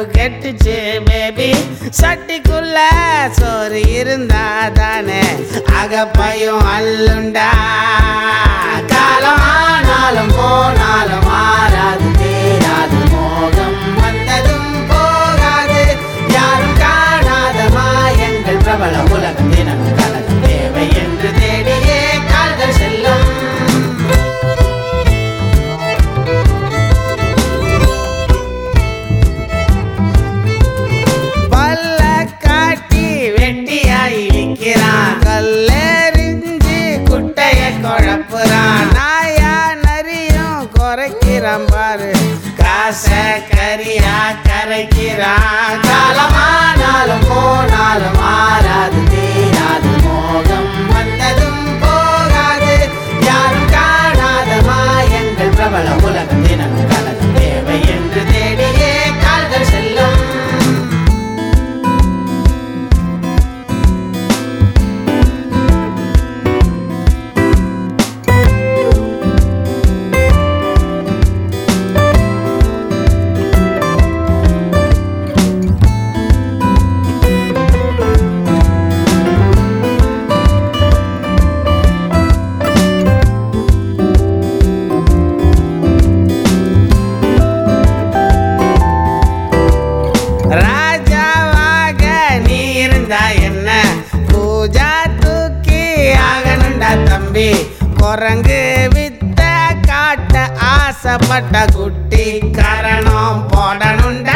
மாவு கெட்டுச்சு பேபி சட்டிக்குள்ள சோறு இருந்தா தானே அகப்பையும் அல்லுண்டா காலம் ஆனாலும் போனாலும் மாறாது தீராது மோகம் வந்ததும் போகாது யாரும் காணாத மாயங்கள் பிரபல உலகம் தினம் கலகம் தேவை என்று தேடியே கால்கள் செல்லும் பல்ல காட்டி வெட்டியாய் இழிக்கிறான் கல்லெறிஞ்சு குட்டைய குழப்புறான் நாயா நரியும் குறைக்கிறான் பாரு காச கரியா கரைக்கிறான் காலமானாலும் போனாலும் மாறாது தீராது மோகம் வந்ததும் போகாது யாரும் காணாத மாயங்கள் பிரபல உலகம் தினம் கலகம் தேவை என்று தேடியே கால்கள் செல்லும் ராஜாவாக நீ இருந்தா என்ன பூஜா தூக்கி ஆகணுண்டா தம்பி குரங்கு வித்த காட்ட ஆசைப்பட்ட குட்டி கரணம் போடணுண்டா